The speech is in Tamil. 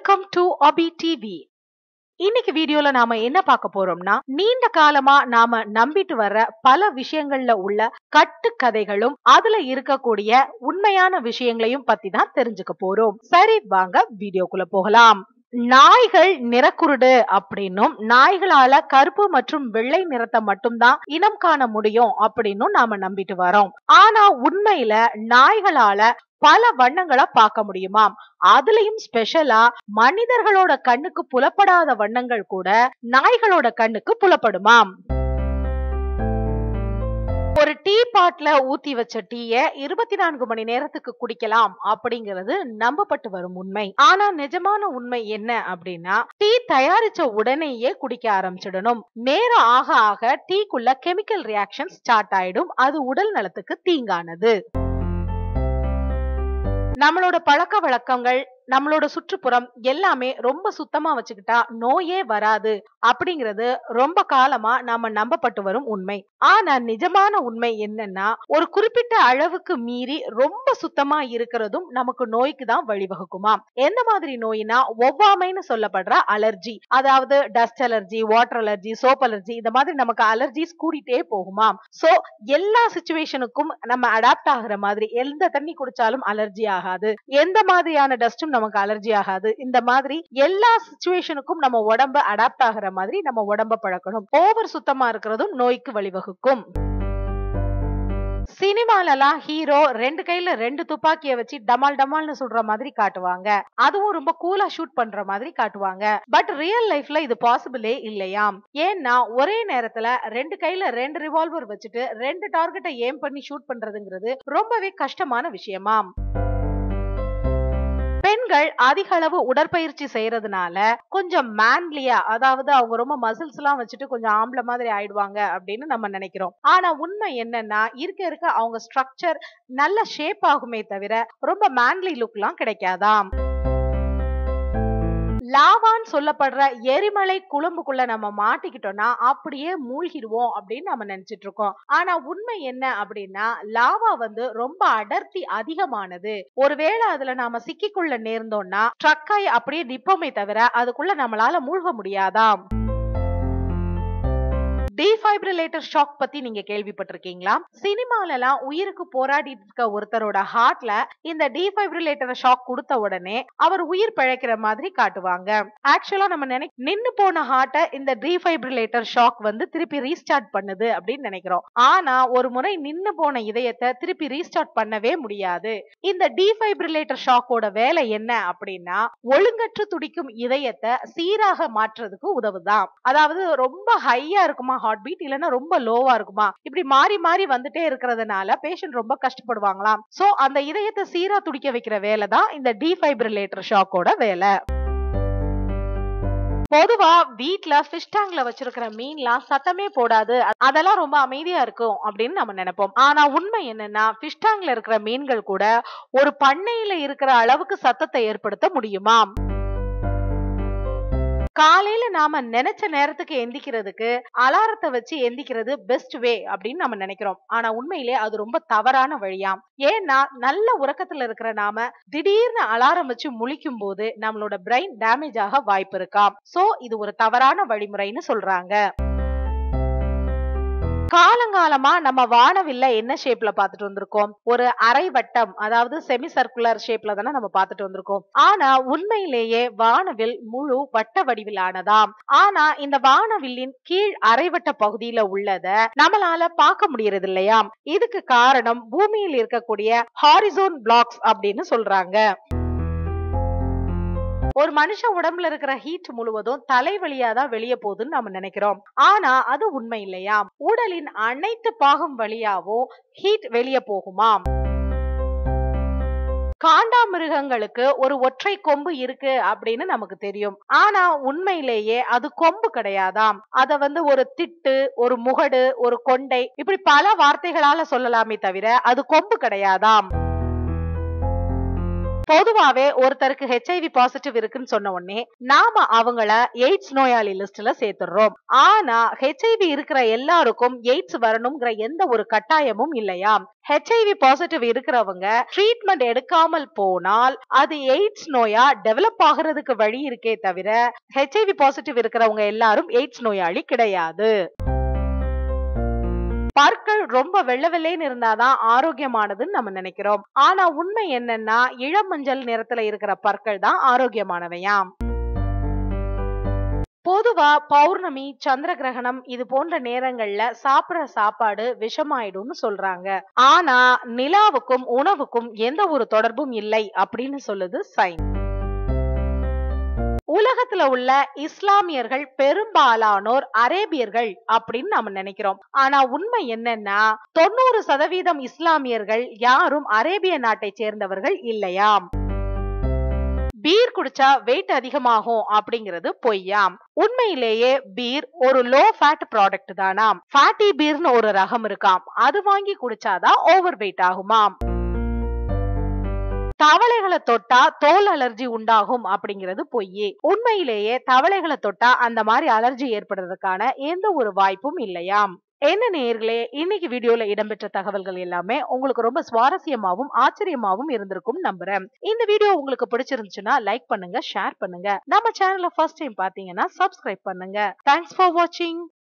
வெல்கம் டு அபி டிவி இன்னைக்கு வீடியோல நாம என்ன பார்க்க போறோம்னா நீண்ட காலமா நாம நம்பிட்டு வர்ற பல விஷயங்கள்ல உள்ள கட்டுக்கதைகளும் அதுல இருக்கக்கூடிய உண்மையான விஷயங்களையும் பத்தி தான் தெரிஞ்சுக்க போறோம் சரி வாங்க வீடியோக்குள்ள போகலாம் நாய்கள் நிறக்குருடு அப்படின்னும் நாய்களால கருப்பு மற்றும் வெள்ளை நிறத்தை மட்டும்தான் இனம் காண முடியும் அப்படின்னும் நாம நம்பிட்டு வரோம் ஆனா உண்மையில நாய்களால பல வண்ணங்களா பார்க்க முடியுமாம் அதுலயும் ஸ்பெஷலா மனிதர்களோட கண்ணுக்கு புலப்படாத வண்ணங்கள் கூட நாய்களோட கண்ணுக்கு புலப்படுமாம் ஒரு டீ பாட்ல ஊத்தி வச்ச டீய இருபத்தி நான்கு மணி நேரத்துக்கு குடிக்கலாம் அப்படிங்கிறது நம்பப்பட்டு வரும் உண்மை ஆனா நிஜமான உண்மை என்ன அப்படின்னா டீ தயாரிச்ச உடனேயே குடிக்க ஆரம்பிச்சிடணும் நேரம் ஆக ஆக டீக்குள்ள கெமிக்கல் ரியாக்ஷன் ஸ்டார்ட் ஆயிடும் அது உடல் நலத்துக்கு தீங்கானது நம்மளோட பழக்க வழக்கங்கள் நம்மளோட சுற்றுப்புறம் எல்லாமே ரொம்ப சுத்தமா வச்சுக்கிட்டா நோயே வராது அப்படிங்கிறது ரொம்ப காலமா நாம நம்பப்பட்டு வரும் உண்மை ஆனா நிஜமான உண்மை என்னன்னா ஒரு குறிப்பிட்ட அளவுக்கு மீறி ரொம்ப சுத்தமா இருக்கிறதும் நமக்கு நோய்க்கு தான் வழிவகுக்குமா எந்த மாதிரி நோயினா ஒவ்வாமைன்னு சொல்லப்படுற அலர்ஜி அதாவது dust allergy water allergy soap allergy இந்த மாதிரி நமக்கு அலர்ஜிஸ் கூடிட்டே போகுமாம் சோ எல்லா சுச்சுவேஷனுக்கும் நம்ம அடாப்ட் ஆகுற மாதிரி எந்த தண்ணி குடிச்சாலும் அலர்ஜி ஆகாது எந்த மாதிரியான டஸ்டும் நமக்கு அலர்ஜி ஆகாது இந்த மாதிரி எல்லா சுச்சுவேஷனுக்கும் நம்ம உடம்ப அடாப்ட் ஆகுற மாதிரி நம்ம உடம்ப பழக்கணும் ஓவர் சுத்தமா இருக்கிறதும் நோய்க்கு வழிவகுக்கும் சினிமாலலாம் ஹீரோ ரெண்டு கையில ரெண்டு துப்பாக்கிய வச்சு டமால் டமால்னு சுடுற மாதிரி காட்டுவாங்க அதுவும் ரொம்ப கூலா ஷூட் பண்ற மாதிரி காட்டுவாங்க பட் ரியல் லைஃப்ல இது பாசிபிளே இல்லையாம் ஏன்னா ஒரே நேரத்துல ரெண்டு கையில ரெண்டு ரிவால்வர் வச்சுட்டு ரெண்டு டார்கெட்டை ஏம் பண்ணி ஷூட் பண்றதுங்கிறது ரொம்பவே கஷ்டமான விஷயமாம் பெண்கள் அதிக அளவு உடற்பயிற்சி செய்யறதுனால கொஞ்சம் மேன்லியா அதாவது அவங்க ரொம்ப மசில்ஸ் எல்லாம் வச்சுட்டு கொஞ்சம் ஆம்பளை மாதிரி ஆயிடுவாங்க அப்படின்னு நம்ம நினைக்கிறோம் ஆனா உண்மை என்னன்னா இருக்க இருக்க அவங்க ஸ்ட்ரக்சர் நல்ல ஷேப் ஆகுமே தவிர ரொம்ப மேன்லி லுக் எல்லாம் கிடைக்காதாம் லாவான்னு சொல்லப்படுற எரிமலை குழம்புக்குள்ள நம்ம மாட்டிக்கிட்டோம்னா அப்படியே மூழ்கிடுவோம் அப்படின்னு நம்ம நினைச்சிட்டு இருக்கோம் ஆனா உண்மை என்ன அப்படின்னா லாவா வந்து ரொம்ப அடர்த்தி அதிகமானது ஒருவேளை அதுல நாம சிக்கிக்குள்ள நேர்ந்தோம்னா ட்ரக்காய் அப்படியே நிப்போமே தவிர அதுக்குள்ள நம்மளால மூழ்க முடியாதாம் டீஃபைப்ரிலேட்டர் ஷாக் பத்தி நீங்க கேள்விப்பட்டிருக்கீங்களா சினிமால எல்லாம் உயிருக்கு போராடிட்டு இருக்க ஒருத்தரோட ஹார்ட்ல இந்த டீஃபைப்ரிலேட்டர் ஷாக் கொடுத்த உடனே அவர் உயிர் பிழைக்கிற மாதிரி காட்டுவாங்க ஆக்சுவலா நம்ம நினை நின்னு போன ஹார்ட்டை இந்த டீஃபைப்ரிலேட்டர் ஷாக் வந்து திருப்பி ரீஸ்டார்ட் பண்ணுது அப்படின்னு நினைக்கிறோம் ஆனா ஒரு முறை நின்னு போன இதயத்தை திருப்பி ரீஸ்டார்ட் பண்ணவே முடியாது இந்த டீஃபைப்ரிலேட்டர் ஷாக்கோட வேலை என்ன அப்படின்னா ஒழுங்கற்று துடிக்கும் இதயத்தை சீராக மாற்றுறதுக்கு உதவுதான் அதாவது ரொம்ப ஹையா இருக்குமா ஹார்ட் பீட் இல்லைன்னா ரொம்ப லோவா இருக்குமா இப்படி மாறி மாறி வந்துட்டே இருக்கிறதுனால பேஷண்ட் ரொம்ப கஷ்டப்படுவாங்களாம் சோ அந்த இதயத்தை சீரா துடிக்க வைக்கிற வேலை தான் இந்த டீஃபைப்ரிலேட்டர் ஷாக்கோட வேலை பொதுவா வீட்ல ஃபிஷ் டேங்க்ல வச்சிருக்கிற மீன்லாம் சத்தமே போடாது அதெல்லாம் ரொம்ப அமைதியா இருக்கும் அப்படின்னு நம்ம நினைப்போம் ஆனா உண்மை என்னன்னா ஃபிஷ் டேங்க்ல இருக்கிற மீன்கள் கூட ஒரு பண்ணையில இருக்கிற அளவுக்கு சத்தத்தை ஏற்படுத்த முடியுமா காலையில நாம நினைச்ச நேரத்துக்கு எந்திக்கிறதுக்கு அலாரத்தை வச்சு எந்திக்கிறது பெஸ்ட் வே அப்படின்னு நம்ம நினைக்கிறோம் ஆனா உண்மையிலே அது ரொம்ப தவறான வழியாம் ஏன்னா நல்ல உறக்கத்துல இருக்கிற நாம திடீர்னு அலாரம் வச்சு முழிக்கும் போது நம்மளோட பிரெயின் டேமேஜ் ஆக வாய்ப்பு இருக்காம் சோ இது ஒரு தவறான வழிமுறைன்னு சொல்றாங்க காலங்காலமா நம்ம வானவில்ல என்ன ஷேப்ல பார்த்துட்டு வந்திருக்கோம் ஒரு அரை வட்டம் அதாவது செமி சர்க்குலர் ஷேப்ல தானே நம்ம பார்த்துட்டு வந்திருக்கோம் ஆனா உண்மையிலேயே வானவில் முழு வட்ட வடிவிலானதாம் ஆனா இந்த வானவில்லின் கீழ் அரைவட்ட பகுதியில உள்ளத நம்மளால பார்க்க முடியறது இல்லையாம் இதுக்கு காரணம் பூமியில் இருக்கக்கூடிய ஹாரிசோன் பிளாக்ஸ் அப்படின்னு சொல்றாங்க ஒரு மனுஷ உடம்புல இருக்கிற ஹீட் முழுவதும் தலை வழியா தான் வெளியே போகுதுன்னு நம்ம நினைக்கிறோம் ஆனா அது உண்மை இல்லையா உடலின் அனைத்து பாகம் வழியாவும் ஹீட் வெளியே போகுமாம் காண்டாமிருகங்களுக்கு ஒரு ஒற்றை கொம்பு இருக்கு அப்படின்னு நமக்கு தெரியும் ஆனா உண்மையிலேயே அது கொம்பு கிடையாதாம் அத வந்து ஒரு திட்டு ஒரு முகடு ஒரு கொண்டை இப்படி பல வார்த்தைகளால சொல்லலாமே தவிர அது கொம்பு கிடையாதாம் பொதுவாவே ஒருத்தருக்கு ஹெச்ஐவி பாசிட்டிவ் இருக்குன்னு சொன்ன உடனே நாம அவங்கள எய்ட்ஸ் நோயாளி லிஸ்ட்ல சேர்த்துடுறோம் ஆனா ஹெச்ஐவி இருக்கிற எல்லாருக்கும் எய்ட்ஸ் வரணுங்கிற எந்த ஒரு கட்டாயமும் இல்லையா ஹெச்ஐவி பாசிட்டிவ் இருக்கிறவங்க ட்ரீட்மெண்ட் எடுக்காமல் போனால் அது எய்ட்ஸ் நோயா டெவலப் ஆகுறதுக்கு வழி இருக்கே தவிர ஹெச்ஐவி பாசிட்டிவ் இருக்கிறவங்க எல்லாரும் எய்ட்ஸ் நோயாளி கிடையாது பற்கள் ரொம்ப வெள்ளை வெள்ளைன்னு இருந்தாதான் ஆரோக்கியமானதுன்னு நம்ம நினைக்கிறோம் ஆனா உண்மை என்னன்னா இளமஞ்சள் நிறத்துல இருக்கிற பற்கள் தான் ஆரோக்கியமானவையாம் பொதுவா பௌர்ணமி சந்திர கிரகணம் இது போன்ற நேரங்கள்ல சாப்பிடுற சாப்பாடு விஷமாயிடும்னு சொல்றாங்க ஆனா நிலாவுக்கும் உணவுக்கும் எந்த ஒரு தொடர்பும் இல்லை அப்படின்னு சொல்லுது சயின்ஸ் உலகத்துல உள்ள இஸ்லாமியர்கள் பெரும்பாலானோர் அரேபியர்கள் அப்படின்னு நாம நினைக்கிறோம் ஆனா உண்மை என்னன்னா தொண்ணூறு சதவீதம் இஸ்லாமியர்கள் யாரும் அரேபிய நாட்டை சேர்ந்தவர்கள் இல்லையாம் பீர் குடிச்சா வெயிட் அதிகமாகும் அப்படிங்கிறது பொய்யாம் உண்மையிலேயே பீர் ஒரு லோ ஃபேட் ப்ராடக்ட் தானாம் ஃபேட்டி பீர்னு ஒரு ரகம் இருக்காம் அது வாங்கி குடிச்சாதான் ஓவர் வெயிட் ஆகுமாம் தவளைகளை தொட்டா தோல் அலர்ஜி உண்டாகும் அப்படிங்கிறது பொய்யே உண்மையிலேயே தவளைகளை தொட்டா அந்த மாதிரி அலர்ஜி ஏற்படுறதுக்கான எந்த ஒரு வாய்ப்பும் இல்லையாம் என்ன நேர்களே இன்னைக்கு வீடியோல இடம்பெற்ற தகவல்கள் எல்லாமே உங்களுக்கு ரொம்ப சுவாரஸ்யமாவும் ஆச்சரியமாவும் இருந்திருக்கும் நம்புறேன் இந்த வீடியோ உங்களுக்கு பிடிச்சிருந்துச்சுன்னா லைக் பண்ணுங்க ஷேர் பண்ணுங்க நம்ம சேனலை ஃபர்ஸ்ட் டைம் பாத்தீங்கன்னா சப்ஸ்கிரைப் பண்ணுங்க தேங்க்ஸ் ஃபார் வாட்சிங்